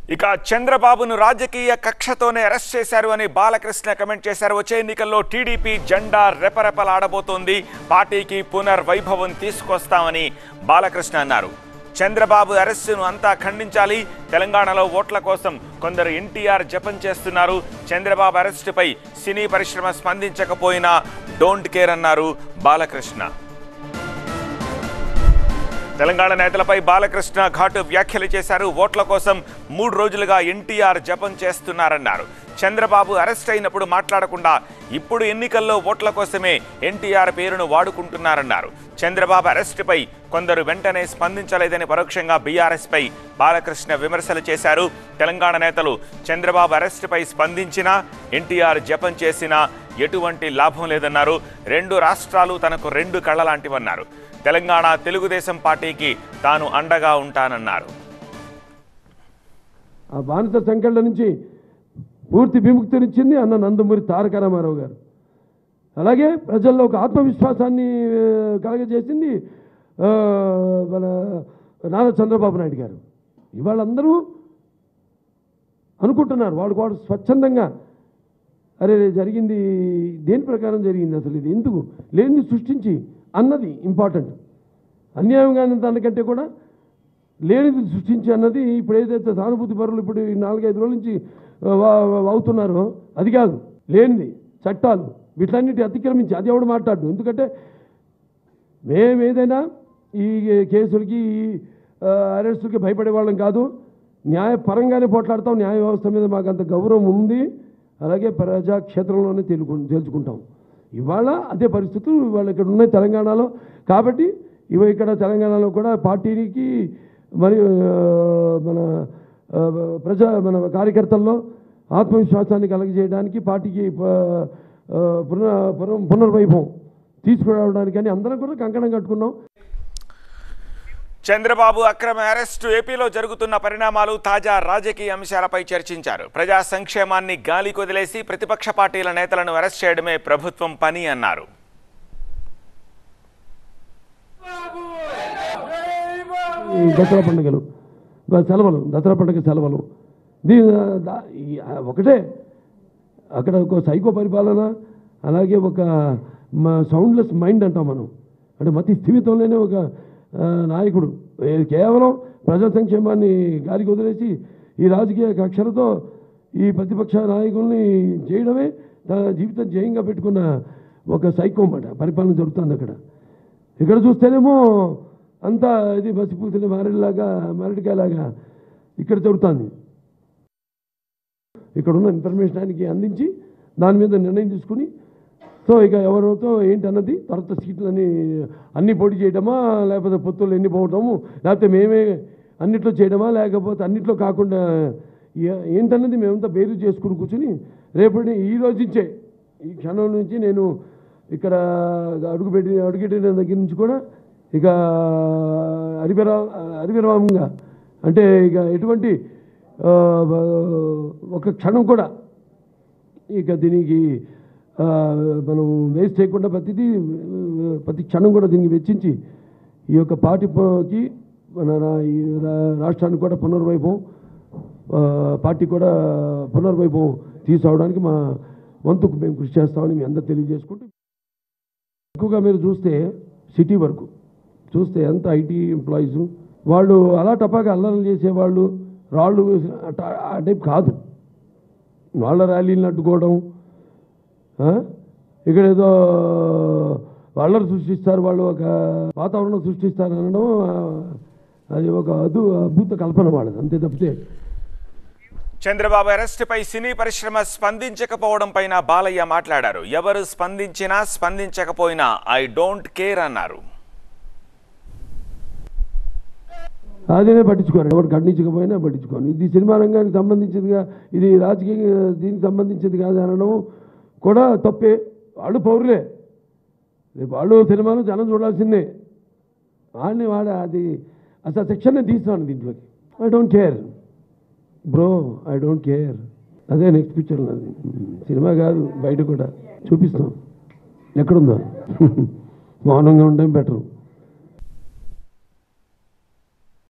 ఇక చంద్రబాబును రాజకీయ కక్షతోనే అరెస్ట్ చేశారు అని బాలకృష్ణ కమెంట్ చేశారు వచ్చే ఎన్నికల్లో టీడీపీ జెండా రెపరెపలాడబోతోంది పార్టీకి పునర్వైభవం తీసుకొస్తామని బాలకృష్ణ అన్నారు చంద్రబాబు అరెస్టును అంతా ఖండించాలి తెలంగాణలో ఓట్ల కోసం కొందరు ఎన్టీఆర్ జపం చేస్తున్నారు చంద్రబాబు అరెస్టుపై సినీ పరిశ్రమ స్పందించకపోయినా డోంట్ కేర్ అన్నారు బాలకృష్ణ తెలంగాణ నేతలపై బాలకృష్ణ ఘాటు వ్యాఖ్యలు చేశారు ఓట్ల కోసం మూడు రోజులుగా ఎన్టీఆర్ జపం చేస్తున్నారన్నారు చంద్రబాబు అరెస్ట్ అయినప్పుడు మాట్లాడకుండా ఇప్పుడు ఎన్నికల్లో ఓట్ల కోసమే ఎన్టీఆర్ పేరును వాడుకుంటున్నారన్నారు చంద్రబాబు అరెస్టుపై కొందరు వెంటనే స్పందించలేదని పరోక్షంగా బీఆర్ఎస్పై బాలకృష్ణ విమర్శలు చేశారు తెలంగాణ నేతలు చంద్రబాబు అరెస్టుపై స్పందించినా ఎన్టీఆర్ జపం చేసినా ఎటువంటి లాభం లేదన్నారు రెండు రాష్ట్రాలు తనకు రెండు కళ్ళ లాంటివన్నారు తెలంగాణ తెలుగుదేశం పార్టీకి తాను అండగా ఉంటానన్నారు ఆ బానిస సంఖ్యల నుంచి పూర్తి విముక్తినిచ్చింది అన్న నందమూరి తారక రామారావు గారు అలాగే ప్రజల్లో ఒక ఆత్మవిశ్వాసాన్ని ఆ, కలగజేసింది ఆ, మన నారా చంద్రబాబు నాయుడు గారు ఇవాళ అందరూ అనుకుంటున్నారు వాళ్ళు కూడా స్వచ్ఛందంగా అరే రే, జరిగింది దేని ప్రకారం జరిగింది అసలు ఇది ఎందుకు లేనిది సృష్టించి అన్నది ఇంపార్టెంట్ అన్యాయం కాని దానికంటే కూడా లేనిది సృష్టించి అన్నది ఇప్పుడు ఏదైతే సానుభూతి పరులు ఇప్పుడు ఈ నాలుగైదు రోజుల నుంచి ఆ, వా- వా- అవుతున్నారో అది కాదు లేనిది చట్టాలు వీటన్నిటి అతిక్రమించి అది ఎవడు మాట్లాడు ఎందుకంటే మేము ఏదైనా ఈ కేసులకి ఈ ఆ, అరెస్టులకి భయపడే వాళ్ళం కాదు న్యాయపరంగానే పోట్లాడతాం న్యాయ వ్యవస్థ మీద మాకు అంత గౌరవం ఉంది అలాగే ప్రజాక్షేత్రంలోనే తెలుగు తేల్చుకుంటాం ఇవాళ అదే పరిస్థితులు ఇవాళ ఇక్కడ ఉన్నాయి తెలంగాణలో కాబట్టి ఇవి ఇక్కడ తెలంగాణలో కూడా పార్టీకి మరియు ఆ, మన ఆ, ప్రజా మన కార్యకర్తల్లో ఆత్మవిశ్వాసాన్ని కలగజేయడానికి పార్టీకి ఆ, ఆ, పునః పునః పునర్వైభవం తీసుకురావడానికి అని అందరం కూడా కంకణం కట్టుకున్నాం చంద్రబాబు అక్రమ అరెస్టు ఏపీలో జరుగుతున్న పరిణామాలు తాజా రాజకీయ అంశాలపై చర్చించారు ప్రజా సంక్షేమాన్ని గాలి కొదిలేసి ప్రతిపక్ష పార్టీల నేతలను అరెస్ట్ చేయడమే ప్రభుత్వం పని అన్నారు ఈ దసరా పండుగలు బ- సెలవులు దసరా పండుగ సెలవులు దీని దా- ఈ- ఆ ఒకటే అక్కడ ఒక సైకో పరిపాలన అలాగే ఒక సౌండ్లెస్ మైండ్ అంటాం మనం అంటే మతి స్థిమితంలోనే ఒక ఆ, నాయకుడు ఏ- కేవలం ప్రజా సంక్షేమాన్ని గాలికి వదిలేసి ఈ రాజకీయ కక్షలతో ఈ ప్రతిపక్ష నాయకుల్ని చేయడమే తన జీవితం జయంగా పెట్టుకున్న ఒక సైకో మాట పరిపాలన జరుగుతుంది అక్కడ ఇక్కడ చూస్తేనేమో అంతా ఇది బసిపూసిన మారేడులాగా మారేడుకాయలాగా ఇక్కడ జరుగుతుంది ఇక్కడ ఉన్న ఇన్ఫర్మేషన్ ఆయనకి అందించి దాని మీద నిర్ణయం తీసుకుని సో ఇక ఎవరితో ఏంటి అన్నది తర్వాత సీట్లని అన్ని పోటీ చేయడమా లేకపోతే పొత్తులు ఎన్ని పోవటము లేకపోతే మేమే అన్నిట్లో చేయడమా లేకపోతే అన్నిట్లో కాకుండా ఏ- ఏంటన్నది మేమంతా బేరు చేసుకుని కూర్చుని రేపటి ఈ రోజు నుంచే ఈ క్షణం నుంచి నేను ఇక్కడ అడుగుపెట్టి అడుగుపెట్టిన దగ్గర నుంచి కూడా ఇక అరివిరా అరివిరామంగా అంటే ఇక ఎటువంటి ఆ, ఒక క్షణం కూడా ఇక దీనికి ఆ, మనం వేస్ట్ చేయకుండా ప్రతిదీ ఆ, ప్రతి క్షణం కూడా దీనికి వెచ్చించి ఈ యొక్క పార్టీకి మన రా- ఈ రా- రాష్ట్రానికి కూడా పునర్వైభవం ఆ, పార్టీ కూడా పునర్వైభవం తీసుకురావడానికి మా వంతుకు మేము కృషి చేస్తామని మీ అందరూ తెలియజేసుకుంటూ ఎక్కువగా మీరు చూస్తే సిటీ వరకు చూస్తే ఎంత ఐటీ ఎంప్లాయీస్ వాళ్ళు అలా టపాగా అల్లర్లు చేసేవాళ్ళు రాళ్ళు వేసి అట- ఆ టైప్ కాదు వాళ్ళ ర్యాలీలను అడ్డుకోవడం ఆ? ఇక్కడ ఏదో వాళ్ళని సృష్టిస్తారు వాళ్ళు ఒక వాతావరణం సృష్టిస్తారు అనడం ఆ, అది ఒక అదు అద్భుత కల్పన వాళ్ళది అంతే తప్పితే చంద్రబాబు అరెస్టుపై సినీ పరిశ్రమ స్పందించకపోవడం పైన బాలయ్య మాట్లాడారు ఎవరు స్పందించినా స్పందించకపోయినా ఐ డోంట్ కేర్ అన్నారు అదేనే పట్టించుకోరు ఎవరు ఖండించకపోయినా పట్టించుకోను ఇది సినిమా రంగానికి సంబంధించిందిగా ఇది రాజకీయ దీనికి సంబంధించింది కాదు అనడం కూడా తప్పే వాళ్ళు పౌరులే రేపు వాళ్ళు సినిమాలు జనం చూడాల్సిందే వాళ్ళని వాడ అది అసలు సెక్షన్నే తీస్తున్నాను దీంట్లోకి I don't care bro I don't care అదే నెక్స్ట్ పిక్చర్ నాది సినిమా కాదు బయట కూడా చూపిస్తాం ఎక్కడుందో మౌనంగా ఉండడం బెటరు